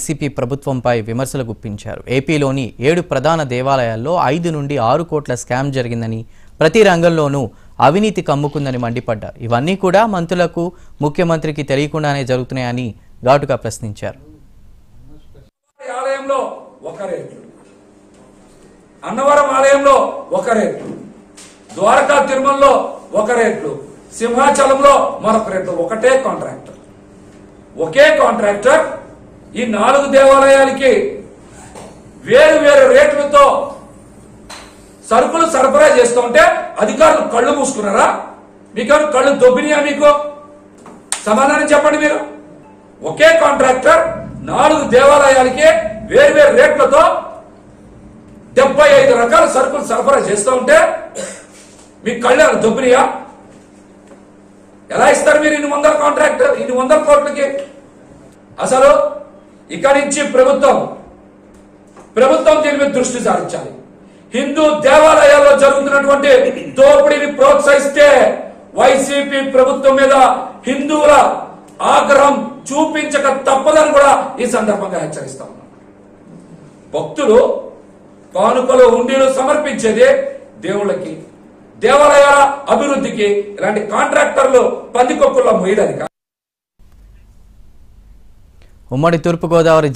YCP ప్రభుత్వంపై విమర్శలు గుప్పించారు ఏపీలోని ఏడు ప్రధాన దేవాలయాల్లో ఐదు నుండి ఆరు కోట్ల స్కామ్ జరిగిందని ప్రతి రంగంలోనూ అవినీతి కమ్ముకుందని మండిపడ్డారు ఇవన్నీ కూడా మంత్రులకు ముఖ్యమంత్రికి తెలియకుండానే జరుగుతున్నాయని ఘాటుగా ప్రశ్నించారు ఆలయంలో ఒక రేట్లు అన్నవరం ఆలయంలో ఒక రేట్లు ద్వారకా తిరుమలలో ఒక రేట్లు సింహాచలంలో మరొక రేట్లు ఒకటే కాంట్రాక్టర్ ఒకే కాంట్రాక్టర్ ఈ నాలుగు దేవాలయాలకి వేరు వేరు రేట్లతో సరుకులు సరఫరా చేస్తూ ఉంటే అధికారులు కళ్ళు మూసుకున్నారా మీకెవరు కళ్ళు దొబ్బినాయా మీకు సమాధానం చెప్పండి మీరు ఒకే కాంట్రాక్టర్ నాలుగు దేవాలయాలకి వేరు వేరు రేట్లతో డెబ్బై ఐదు రకాల సరుకులు సరఫరా చేస్తూ ఉంటే మీ కళ్ళు దొబ్బినాయా ఎలా ఇస్తారు మీరు ఇన్ని వందల కాంట్రాక్టర్ ఇన్ని వందల కోట్లకి అసలు ఇక్కడి నుంచి ప్రభుత్వం ప్రభుత్వం దీని మీద దృష్టి సారించాలి హిందూ దేవాలయాల్లో జరుగుతున్నటువంటి దోపిడీని ప్రోత్సహిస్తే వైసీపీ ప్రభుత్వం మీద హిందువుల ఆగ్రహం చూపించక తప్పదని కూడా ఈ సందర్భంగా హెచ్చరిస్తా ఉన్నాం భక్తులు కానుకలు ఉండీలు సమర్పించేది దేవుళ్ళకి దేవాలయాల అభివృద్ధికి ఇలాంటి కాంట్రాక్టర్లు పందికొక్కుల్లో మొయ్యడానికి ఉమ్మడి తూర్పుగోదావరి